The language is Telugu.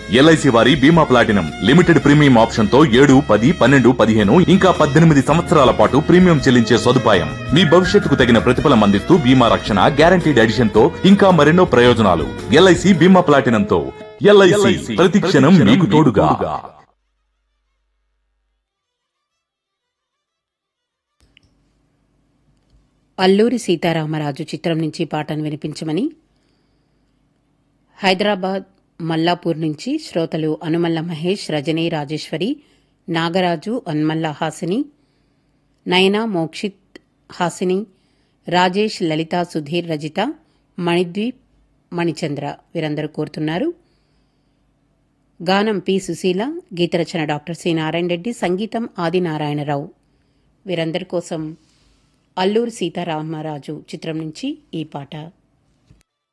ఎల్ఐసి వారి బీమా ప్లాటినం లిమిటెడ్ ప్రీమియం ఆప్షన్ తో ఏడు పది పన్నెండు పదిహేను ఇంకా పద్దెనిమిది సంవత్సరాల పాటు ప్రీమియం చెల్లించే సదుపాయం మీ భవిష్యత్తుకు తగిన ప్రతిఫలం అందిస్తూ బీమా రక్షణ గ్యారంటీడ్ ఎడిషన్ తో ఇంకా మరెన్నో ప్రయోజనాలు ఎల్ఐసి బీమా ప్లాటినం తో ఎల్ఐసి ప్రతి క్షణం మీకు తోడుగా అల్లూరి సీతారామరాజు చిత్రం నుంచి పాటను వినిపించమని హైదరాబాద్ మల్లాపూర్ నుంచి శ్రోతలు అనుమల్ల మహేష్ రజనీ రాజేశ్వరి నాగరాజు అన్మల్ల హాసిని నయన మోక్షిత్ హాసిని రాజేష్ లలిత సుధీర్ రజిత మణిద్వీప్ మణిచంద్ర వీరందరూ కోరుతున్నారు గానం పి సుశీల గీతరచన డాక్టర్ సి నారాయణ రెడ్డి సంగీతం ఆది నారాయణరావు వీరందరి కోసం అల్లూరి సీతారామరాజు చిత్రం నుంచి ఈ పాట